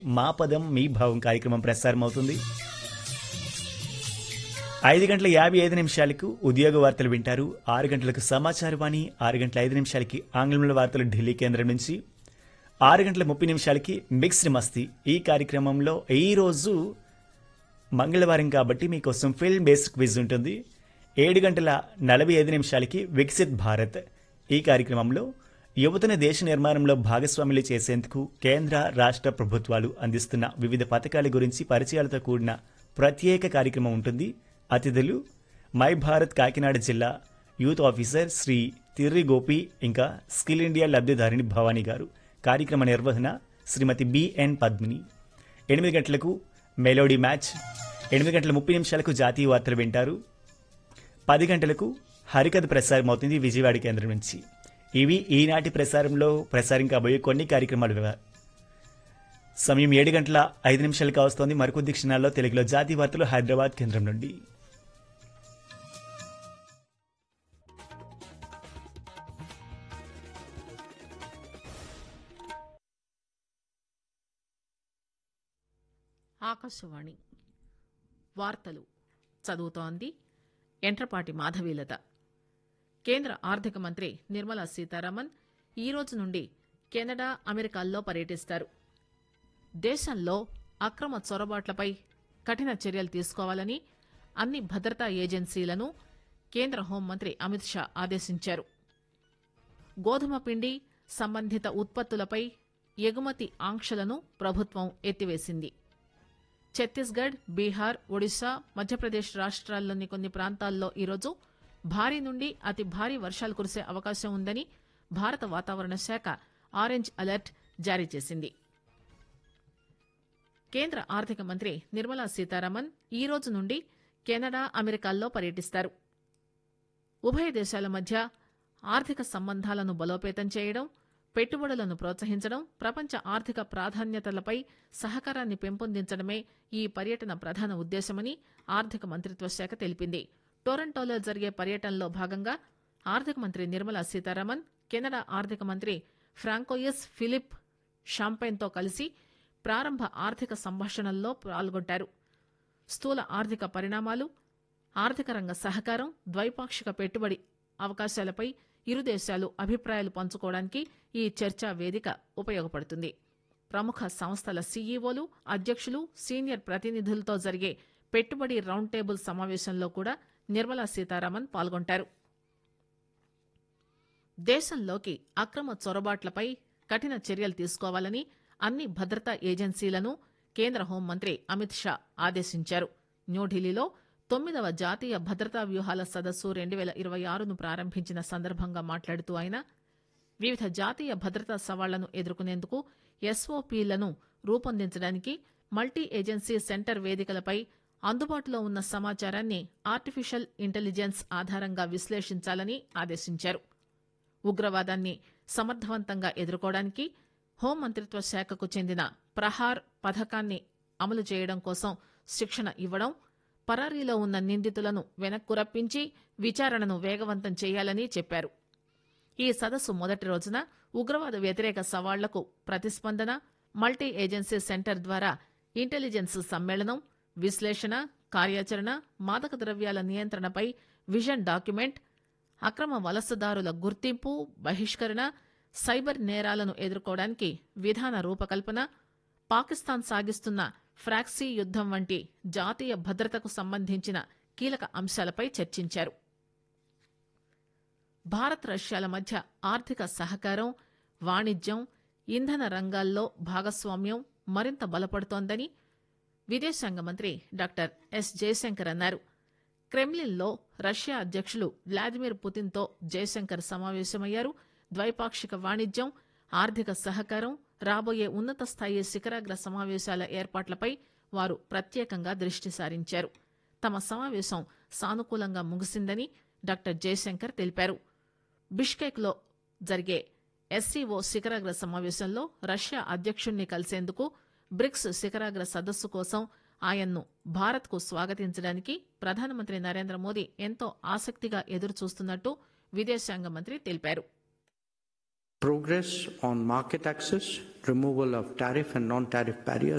మా పదం మీ భావం కార్యక్రమం ప్రసారం అవుతుంది ఐదు గంటల యాభై ఐదు నిమిషాలకు ఉద్యోగ వార్తలు వింటారు ఆరు గంటలకు సమాచార వాణి ఆరు గంటల ఐదు నిమిషాలకి ఆంగ్లంలో వార్తలు ఢిల్లీ కేంద్రం నుంచి ఆరు గంటల ముప్పై నిమిషాలకి మిక్స్డ్ మస్తీ ఈ కార్యక్రమంలో ఈ రోజు మంగళవారం కాబట్టి మీకోసం ఫిల్మ్ బేస్డ్ క్విజ్ ఉంటుంది ఏడు గంటల నలభై ఐదు నిమిషాలకి వికసిత్ భారత్ ఈ కార్యక్రమంలో యువతను దేశ నిర్మాణంలో భాగస్వాములు చేసేందుకు కేంద్ర రాష్ట్ర ప్రభుత్వాలు అందిస్తున్న వివిధ పథకాల గురించి పరిచయాలతో కూడిన ప్రత్యేక కార్యక్రమం ఉంటుంది అతిథులు మై భారత్ కాకినాడ జిల్లా యూత్ ఆఫీసర్ శ్రీ తిర్రి గోపి ఇంకా స్కిల్ ఇండియా లబ్ధిదారిణి భవానీ గారు కార్యక్రమ నిర్వహణ శ్రీమతి బిఎన్ పద్మిని ఎనిమిది గంటలకు మెలోడీ మ్యాచ్ ఎనిమిది గంటల ముప్పై నిమిషాలకు జాతీయ వార్తలు వింటారు పది గంటలకు హరికథ ప్రసారం అవుతుంది విజయవాడ కేంద్రం నుంచి ఇవి ఈనాటి ప్రసారంలో ప్రసారం కాబోయే కొన్ని కార్యక్రమాలు వివ- సమయం ఏడు గంటల ఐదు నిమిషాలకు వస్తోంది మరికొద్ది క్షణాల్లో తెలుగులో జాతీయ వార్తలు హైదరాబాద్ కేంద్రం నుండి ఆకాశవాణి వార్తలు చదువుతోంది ఎంట్రపాటి మాధవీలత కేంద్ర ఆర్థిక మంత్రి నిర్మలా సీతారామన్ ఈ రోజు నుండి కెనడా అమెరికాల్లో పర్యటిస్తారు దేశంలో అక్రమ చొరబాట్లపై కఠిన చర్యలు తీసుకోవాలని అన్ని భద్రతా ఏజెన్సీలను కేంద్ర హోంమంత్రి అమిత్ షా ఆదేశించారు గోధుమ పిండి సంబంధిత ఉత్పత్తులపై ఎగుమతి ఆంక్షలను ప్రభుత్వం ఎత్తివేసింది ఛత్తీస్గఢ్ బీహార్ ఒడిశా మధ్యప్రదేశ్ రాష్ట్రాల్లోని కొన్ని ప్రాంతాల్లో ఈరోజు భారీ నుండి అతి భారీ వర్షాలు కురిసే అవకాశం ఉందని భారత వాతావరణ శాఖ ఆరెంజ్ అలర్ట్ జారీ చేసింది కేంద్ర ఆర్థిక మంత్రి నిర్మలా సీతారామన్ ఈ రోజు నుండి కెనడా అమెరికాల్లో పర్యటిస్తారు ఉభయ దేశాల మధ్య ఆర్థిక సంబంధాలను బలోపేతం చేయడం పెట్టుబడులను ప్రోత్సహించడం ప్రపంచ ఆర్థిక ప్రాధాన్యతలపై సహకారాన్ని పెంపొందించడమే ఈ పర్యటన ప్రధాన ఉద్దేశమని ఆర్థిక మంత్రిత్వ శాఖ తెలిపింది టొరంటోలో జరిగే పర్యటనలో భాగంగా ఆర్థిక మంత్రి నిర్మలా సీతారామన్ కెనడా ఆర్థిక మంత్రి ఫ్రాంకోయిస్ ఫిలిప్ షాంపైన్తో కలిసి ప్రారంభ ఆర్థిక సంభాషణల్లో పాల్గొంటారు స్థూల ఆర్థిక పరిణామాలు ఆర్థిక రంగ సహకారం ద్వైపాక్షిక పెట్టుబడి అవకాశాలపై ఇరు దేశాలు అభిప్రాయాలు పంచుకోవడానికి ఈ చర్చా వేదిక ఉపయోగపడుతుంది ప్రముఖ సంస్థల సీఈఓలు అధ్యక్షులు సీనియర్ ప్రతినిధులతో జరిగే పెట్టుబడి రౌండ్ టేబుల్ సమావేశంలో కూడా నిర్మలా సీతారామన్ పాల్గొంటారు దేశంలోకి అక్రమ చొరబాట్లపై కఠిన చర్యలు తీసుకోవాలని అన్ని భద్రతా ఏజెన్సీలను కేంద్ర హోంమంత్రి అమిత్ షా ఆదేశించారు న్యూఢిల్లీలో తొమ్మిదవ జాతీయ భద్రతా వ్యూహాల సదస్సు రెండు వేల ఇరవై ఆరును ప్రారంభించిన సందర్భంగా మాట్లాడుతూ ఆయన వివిధ జాతీయ భద్రతా సవాళ్లను ఎదుర్కొనేందుకు ఎస్ఓపీలను రూపొందించడానికి మల్టీ ఏజెన్సీ సెంటర్ వేదికలపై అందుబాటులో ఉన్న సమాచారాన్ని ఆర్టిఫిషియల్ ఇంటెలిజెన్స్ ఆధారంగా విశ్లేషించాలని ఆదేశించారు ఉగ్రవాదాన్ని సమర్థవంతంగా ఎదుర్కోవడానికి హోంమంత్రిత్వ శాఖకు చెందిన ప్రహార్ పథకాన్ని అమలు చేయడం కోసం శిక్షణ ఇవ్వడం పరారీలో ఉన్న నిందితులను వెనక్కు రప్పించి విచారణను వేగవంతం చేయాలని చెప్పారు ఈ సదస్సు మొదటి రోజున ఉగ్రవాద వ్యతిరేక సవాళ్లకు ప్రతిస్పందన మల్టీ ఏజెన్సీ సెంటర్ ద్వారా ఇంటెలిజెన్స్ సమ్మేళనం విశ్లేషణ కార్యాచరణ మాదక ద్రవ్యాల నియంత్రణపై విజన్ డాక్యుమెంట్ అక్రమ వలసదారుల గుర్తింపు బహిష్కరణ సైబర్ నేరాలను ఎదుర్కోవడానికి విధాన రూపకల్పన పాకిస్తాన్ సాగిస్తున్న ఫ్రాక్సీ యుద్దం వంటి జాతీయ భద్రతకు సంబంధించిన కీలక అంశాలపై చర్చించారు భారత్ రష్యాల మధ్య ఆర్థిక సహకారం వాణిజ్యం ఇంధన రంగాల్లో భాగస్వామ్యం మరింత బలపడుతోందని విదేశాంగ మంత్రి డాక్టర్ ఎస్ జయశంకర్ అన్నారు క్రెమ్లిన్లో రష్యా అధ్యక్షులు వ్లాదిమిర్ పుతిన్తో జయశంకర్ సమావేశమయ్యారు ద్వైపాక్షిక వాణిజ్యం ఆర్థిక సహకారం రాబోయే ఉన్నత స్థాయి శిఖరాగ్ర సమావేశాల ఏర్పాట్లపై వారు ప్రత్యేకంగా దృష్టి సారించారు తమ సమావేశం సానుకూలంగా ముగిసిందని డాక్టర్ జయశంకర్ తెలిపారు బిష్కేక్లో జరిగే ఎస్సీఓ శిఖరాగ్ర సమావేశంలో రష్యా అధ్యక్షుణ్ణి కలిసేందుకు బ్రిక్స్ శిఖరాగ్ర సదస్సు కోసం ఆయన్ను భారత్కు స్వాగతించడానికి ప్రధానమంత్రి నరేంద్ర మోదీ ఎంతో ఆసక్తిగా ఎదురుచూస్తున్నట్టు విదేశాంగ మంత్రి తెలిపారు progress on market access, removal of tariff and non-tariff barriers